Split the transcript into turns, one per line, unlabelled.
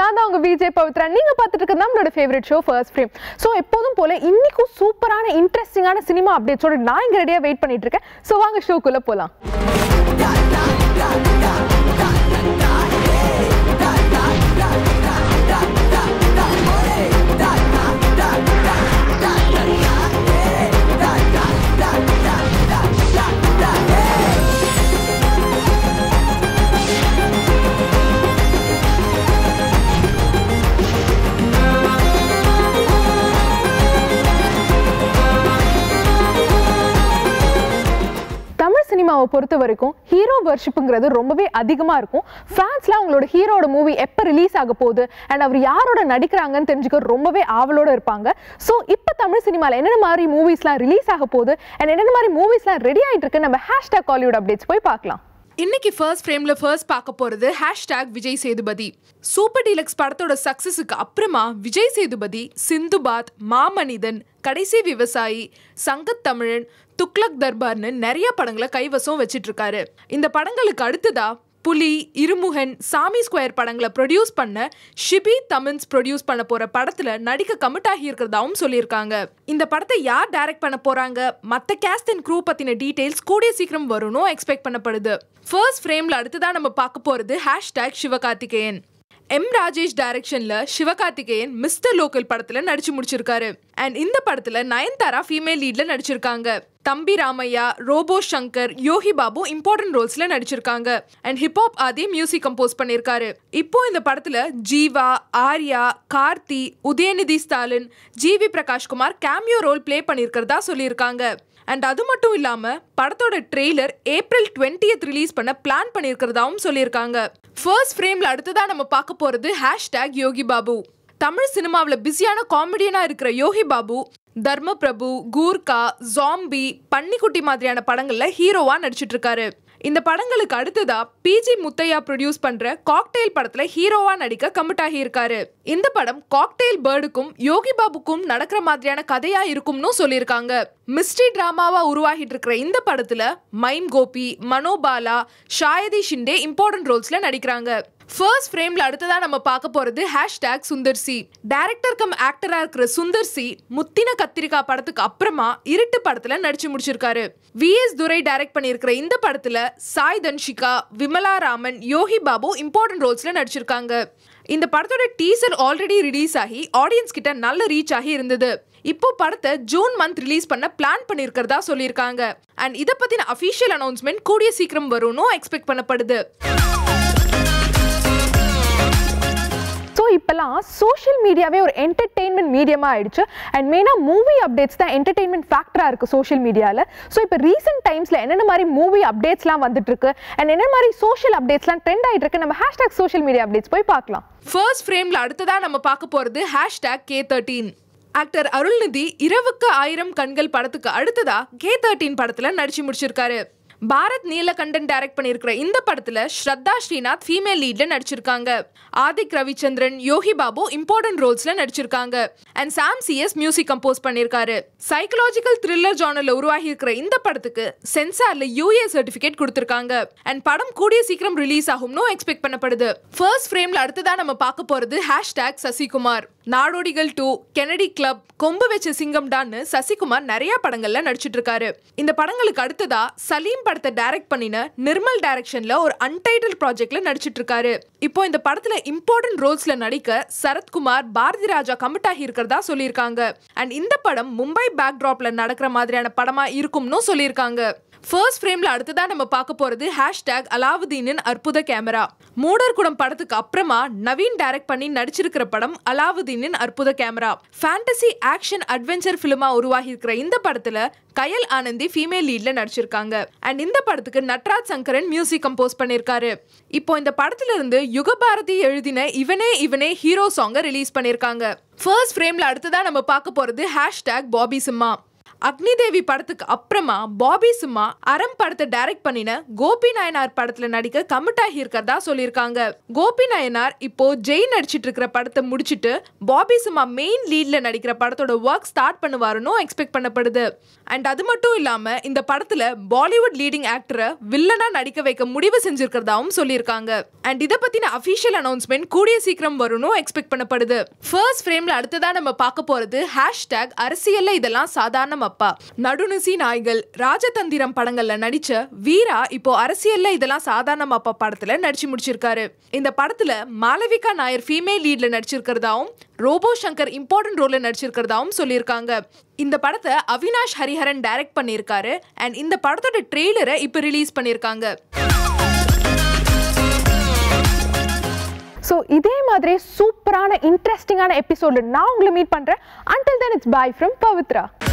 நான் தான் உங்க விஜய் பவித்ரா நீங்க பார்த்துட்டு இருக்கிறது நம்மளோட favourite show first frame so எப்போதும் போல இன்னைக்கும் சூப்பரான இன்ட்ரெஸ்டிங்கான சினிமா அப்டேட்ஸோட நான் இங்க ரெடியா வெயிட் பண்ணிட்டு இருக்கேன் ஸோ வாங்க ஷோக்குள்ள போலாம் தமிழ் சினிமாவை பொறுத்த வரைக்கும் ஹீரோ வர்ஷிப்புங்கிறது ரொம்பவே அதிகமாக இருக்கும் ஃபேன்ஸ்லாம் அவங்களோட ஹீரோட மூவி எப்போ ரிலீஸ் ஆக போகுது அண்ட் அவர் யாரோட நடிக்கிறாங்கன்னு தெரிஞ்சுக்க ரொம்பவே ஆவலோட இருப்பாங்க ஸோ இப்போ தமிழ் சினிமாவில் என்னென்ன மாதிரி மூவிஸ்லாம் ரிலீஸ் ஆக போகுது அண்ட் என்னென்ன மாதிரி மூவிஸ்லாம் ரெடி ஆகிட்டு இருக்கு நம்ம ஹேஷ்டாக் காலிவுட் அப்டேட்ஸ் போய் பார்க்கலாம்
இன்னைக்கு ஃபர்ஸ்ட் ஃப்ரேம்ல ஃபர்ஸ்ட் பார்க்க போறது hashtag Vijay Sethupathi super deluxe படத்தோட சக்சஸுக்கு அப்புறமா விஜய் சேதுபதி சிந்துபாத் மாமனிதன் கடைசி விவசாயி சங்கத் தமிழன் துக்ளக் தர்பார்னு நிறைய படங்களை கைவசம் வச்சிட்டு இருக்காரு இந்த படங்களுக்கு அடுத்ததா புலி இருமுகன் சாமி ஸ்கொயர் படங்களை ப்ரொடியூஸ் பண்ண ஷிபி தமின்ஸ் ப்ரொடியூஸ் பண்ண போற படத்துல நடிக்க கமிட் ஆகி இருக்கிறதாவும் சொல்லியிருக்காங்க இந்த படத்தை யார் டைரக்ட் பண்ண போறாங்க மத்த கேஸ்ட் அண்ட் க்ரூ பத்தின டீடைல்ஸ் கூடிய சீக்கிரம் வரும்னு எக்ஸ்பெக்ட் பண்ணப்படுது ஃபர்ஸ்ட் ஃப்ரேம்ல அடுத்ததா நம்ம பார்க்க போறது ஹேஷ்டேக் சிவகார்த்திகேயன் எம் ராஜேஷ் டைரக்ஷன்ல சிவகார்த்திகேயன் மிஸ்டர் லோக்கல் படத்துல நடிச்சு முடிச்சிருக்காரு அண்ட் இந்த படத்துல நயன்தாரா ஃபீமேல் லீட்ல நடிச்சிருக்காங்க தம்பி ராமையா ரோபோ சங்கர் யோகி பாபு இம்பார்ட்டன்ட் ரோல்ஸ்ல நடிச்சிருக்காங்க and hip hop Aadhi music compose பண்ணிருக்காரு இப்போ இந்த படத்துல Jiiva Arya Karthi Udhayanidhi Stalin GV Prakashkumar cameo role play பண்ணியிருக்கிறதா சொல்லியிருக்காங்க அண்ட் அது மட்டும் இல்லாம படத்தோட ட்ரெய்லர் ஏப்ரல் டுவெண்ட்டியத் ரிலீஸ் பண்ண பிளான் பண்ணியிருக்கிறதாவும் சொல்லியிருக்காங்க ஃபர்ஸ்ட் ஃப்ரேம்ல அடுத்ததா நம்ம பார்க்க போறது ஹேஷ்டேக் யோகி பாபு தமிழ் சினிமாவில் பிஸியான காமெடியனா இருக்கிற யோகி பாபு தர்ம பிரபு கூர்கா ஜாம்பி பன்னிக்குட்டி மாதிரியான படங்கள்ல ஹீரோவா நடிச்சிட்டு இருக்காரு இந்த படங்களுக்கு அடுத்ததா பிஜி முத்தையா ப்ரொடியூஸ் பண்ற காக்டெயில் படத்துல ஹீரோவா நடிக்க கமிட் ஆகி இருக்காரு இந்த படம் காக்டெயில் பேர்டுக்கும் யோகி பாபுக்கும் நடக்கிற மாதிரியான கதையா இருக்கும்னு சொல்லியிருக்காங்க மிஸ்ட்ரி டிராமாவா உருவாகிட்டு இருக்கிற இந்த படத்துல மைம் கோபி மனோபாலா ஷாயதி ஷிண்டே இம்பார்ட்டன்ட் ரோல்ஸ்ல நடிக்கிறாங்க ஃபர்ஸ்ட் ஃப்ரேம்ல அடுத்ததா நம்ம பார்க்க போறது hashtag Sundar C director cum ஆக்டரா இருக்கிற சுந்தர் சி முத்தின கத்திரிக்கா படத்துக்கு அப்புறமா இருட்டு படத்துல நடிச்சு முடிச்சிருக்காரு வி எஸ் துரை டைரக்ட் பண்ணியிருக்கிற இந்த படத்துல சாய் தன்ஷிகா விமலா ராமன் யோகி பாபு இம்பார்ட்டன்ட் ரோல்ஸ்ல நடிச்சிருக்காங்க இந்த படத்தோட டீசர் ஆல்ரெடி ரிலீஸ் ஆகி ஆடியன்ஸ் கிட்ட நல்ல ரீச் ஆகி இருந்தது இப்போ படத்தை ஜூன் மந்த் ரிலீஸ் பண்ண பிளான் பண்ணியிருக்கிறதா சொல்லியிருக்காங்க அண்ட் இதை பத்தின அஃபிஷியல் அனௌன்ஸ்மெண்ட் கூடிய சீக்கிரம் வரும்னு எக்ஸ்பெக்ட் பண்ணப்படுது
ஸோ இப்போல்லாம் சோஷியல் மீடியாவே ஒரு என்டர்டெயின்மெண்ட் மீடியமாக ஆயிடுச்சு அண்ட் மெயினாக மூவி அப்டேட்ஸ் தான் என்டர்டெயின்மெண்ட் ஃபேக்டராக இருக்குது சோஷியல் மீடியாவில் ஸோ இப்போ ரீசெண்ட் டைம்ஸில் என்னென்ன மாதிரி மூவி அப்டேட்ஸ்லாம் வந்துட்டு இருக்கு அண்ட் என்ன மாதிரி சோஷியல் அப்டேட்ஸ்லாம் ட்ரெண்ட் ஆகிட்டு இருக்கு நம்ம ஹேஷ்டாக் சோஷியல் மீடியா அப்டேட்ஸ் போய் பார்க்கலாம்
ஃபர்ஸ்ட் ஃப்ரேம்ல அடுத்ததா நம்ம பார்க்க போறது hashtag K thirteen actor Arulnithi Iravukku Aayiram கண்கள் படத்துக்கு அடுத்ததா கே தேர்ட்டீன் படத்துல நடிச்சு முடிச்சிருக்காரு பாரத் நீலகண்டன் டைரக்ட் பண்ணியிருக்கிற இந்த படத்துல ஸ்ரத்தா ஸ்ரீநாத் ஃபீமேல் லீட்ல நடிச்சிருக்காங்க ஆதிக் ரவிச்சந்திரன் யோகி பாபு இம்பார்ட்டன்ட் ரோல்ஸ்ல நடிச்சிருக்காங்க and Sam CS music compose பண்ணியிருக்காரு சைக்கலாஜிக்கல் த்ரில்லர் ஜானர்ல உருவாகி இருக்கிற இந்த படத்துக்கு சென்சார்ல யூஏ சர்டிபிகேட் கொடுத்திருக்காங்க அண்ட் படம் கூடிய சீக்கிரம் ரிலீஸ் ஆகும்னு எக்ஸ்பெக்ட் பண்ணப்படுது ஃபர்ஸ்ட் ஃப்ரேம்ல அடுத்ததா நம்ம பார்க்க போறது hashtag Sasikumar Nadodigal two Kennedy club Kombu Vacha சிங்கம் டான்னு சசிகுமார் நிறைய படங்கள்ல நடிச்சிட்டு இருக்காரு இந்த படங்களுக்கு அடுத்ததா சலீம் படத்தை டைரக்ட் பண்ணின நிர்மல் டைரக்ஷன்ல ஒரு அன்டைட்டில் ப்ராஜெக்ட்ல நடிச்சிட்டு இருக்காரு இப்போ இந்த படத்துல இம்பார்ட்டன்ட் ரோல்ஸ்ல நடிக்க சரத்குமார் பாரதி ராஜா கமிட் ஆகி இருக்கிறதா சொல்லியிருக்காங்க அண்ட் இந்த படம் மும்பை பேக்ட்ராப்ல நடக்கிற மாதிரியான படமா இருக்கும்னு சொல்லியிருக்காங்க ஃபர்ஸ்ட் ஃப்ரேம்ல அடுத்ததா நம்ம பார்க்க போறது ஹேஷ்டேக் அலாவுதீனின் அற்புத கேமரா மூடர்குடம் படத்துக்கு அப்புறமா நவீன் டைரக்ட் பண்ணி நடிச்சிருக்கிற படம் அலாவுதீனின் அற்புத கேமரா ஃபேண்டசி ஆக்ஷன் அட்வென்ச்சர் ஃபிலிமா உருவாகி இருக்கிற இந்த படத்துல கயல் ஆனந்தி ஃபீமேல் லீட்ல நடிச்சிருக்காங்க அண்ட் இந்த படத்துக்கு நட்ராஜ் சங்கரன் மியூசிக் கம்போஸ் பண்ணியிருக்காரு இப்போ இந்த படத்துல இருந்து யுகபாரதி எழுதின இவனே இவனே ஹீரோ சாங்கை ரிலீஸ் பண்ணியிருக்காங்க ஃபர்ஸ்ட் ஃப்ரேம்ல அடுத்ததா நம்ம பார்க்க போறது ஹேஷ்டேக் பாபி சிம்மா அக்னி தேவி படத்துக்கு அப்புறமா பாபி சிம்மா அறம் படத்தை டைரக்ட் பண்ணின கோபி நாயனார் படத்துல நடிக்க கமிட் ஆகி இருக்கிறதா சொல்லியிருக்காங்க கோபி நாயனார் இப்போ ஜெய் நடிச்சிட்டு இருக்கிற படத்தை முடிச்சிட்டு பாபி சிம்மா மெயின் லீட்ல நடிக்கிற படத்தோட ஒர்க் ஸ்டார்ட் பண்ணுவாருன்னு எக்ஸ்பெக்ட் பண்ணப்படுது அண்ட் அது மட்டும் இல்லாம இந்த படத்துல பாலிவுட் லீடிங் ஆக்டரை வில்லனா நடிக்க வைக்க முடிவு செஞ்சிருக்கிறதாவும் சொல்லியிருக்காங்க அண்ட் இதை பத்தின அபிஷியல் அனௌன்ஸ்மெண்ட் கூடிய சீக்கிரம் வரும்னு எக்ஸ்பெக்ட் பண்ணப்படுது ஃபர்ஸ்ட் ஃப்ரேம்ல அடுத்ததா நம்ம பார்க்க போறது ஹேஷ்டேக் அரசியல்ல இதெல்லாம் சாதாரணம் அப்பா நடுநிசி நாய்கள் ராஜதந்திரம் படங்கள்ல நடிச்ச வீரா இப்போ அரசியல்ல இதெல்லாம் சாதாரணம் அப்பா படத்துல நடிச்சு முடிச்சிருக்காரு இந்த படத்துல மாளவிகா நாயர் ஃபீமேல் லீட்ல நடிச்சிருக்கிறதாவும் ரோபோ சங்கர் இம்பார்ட்டன்ட் ரோல்ல நடிச்சிருக்கிறதாவும் சொல்லியிருக்காங்க இந்த படத்தை அவினாஷ் ஹரிஹரன் டைரக்ட் பண்ணியிருக்காரு அண்ட் இந்த படத்தோட ட்ரெய்லரை இப்போ ரிலீஸ் பண்ணியிருக்காங்க
ஸோ இதே மாதிரி சூப்பரான இன்ட்ரெஸ்டிங்கான எபிசோடு நான் உங்களை மீட் பண்ணுறேன் until then it's bye from Pavithra